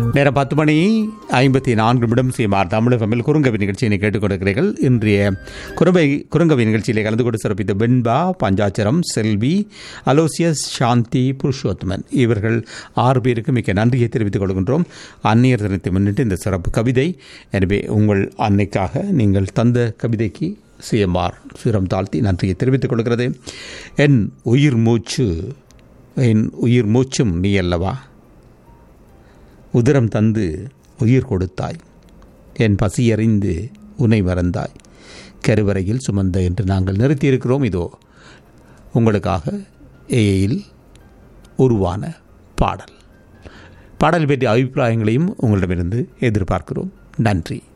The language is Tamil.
நேரம் பத்து மணி ஐம்பத்தி நான்கு நிமிடம் சீமார் தமிழகமில் குறுங்கவி நிகழ்ச்சியினை கேட்டுக் கொடுக்கிறீர்கள் இன்றைய குறும்பை குறுங்கவி நிகழ்ச்சியிலே கலந்து கொண்டு சிறப்பித்த வெண்பா பஞ்சாச்சரம் செல்வி அலோசியஸ் சாந்தி புருஷோத்தமன் இவர்கள் ஆறு பேருக்கு மிக்க நன்றியை தெரிவித்துக் கொள்கின்றோம் அந்நியர் தினத்தை முன்னிட்டு இந்த சிறப்பு கவிதை எனவே உங்கள் அன்னைக்காக நீங்கள் தந்த கவிதைக்கு சிஎம்ஆர் சிரம் தாழ்த்தி நன்றியை தெரிவித்துக் கொள்கிறது என் உயிர் மூச்சு என் உயிர் மூச்சும் நீ அல்லவா உதிரம் தந்து உயிர் கொடுத்தாய் என் பசியறிந்து உன்னை மறந்தாய் கருவறையில் சுமந்த என்று நாங்கள் நிறுத்தியிருக்கிறோம் இதோ உங்களுக்காக ஏயில் உருவான பாடல் பாடல் பற்றிய அபிப்பிராயங்களையும் உங்களிடமிருந்து எதிர்பார்க்கிறோம் நன்றி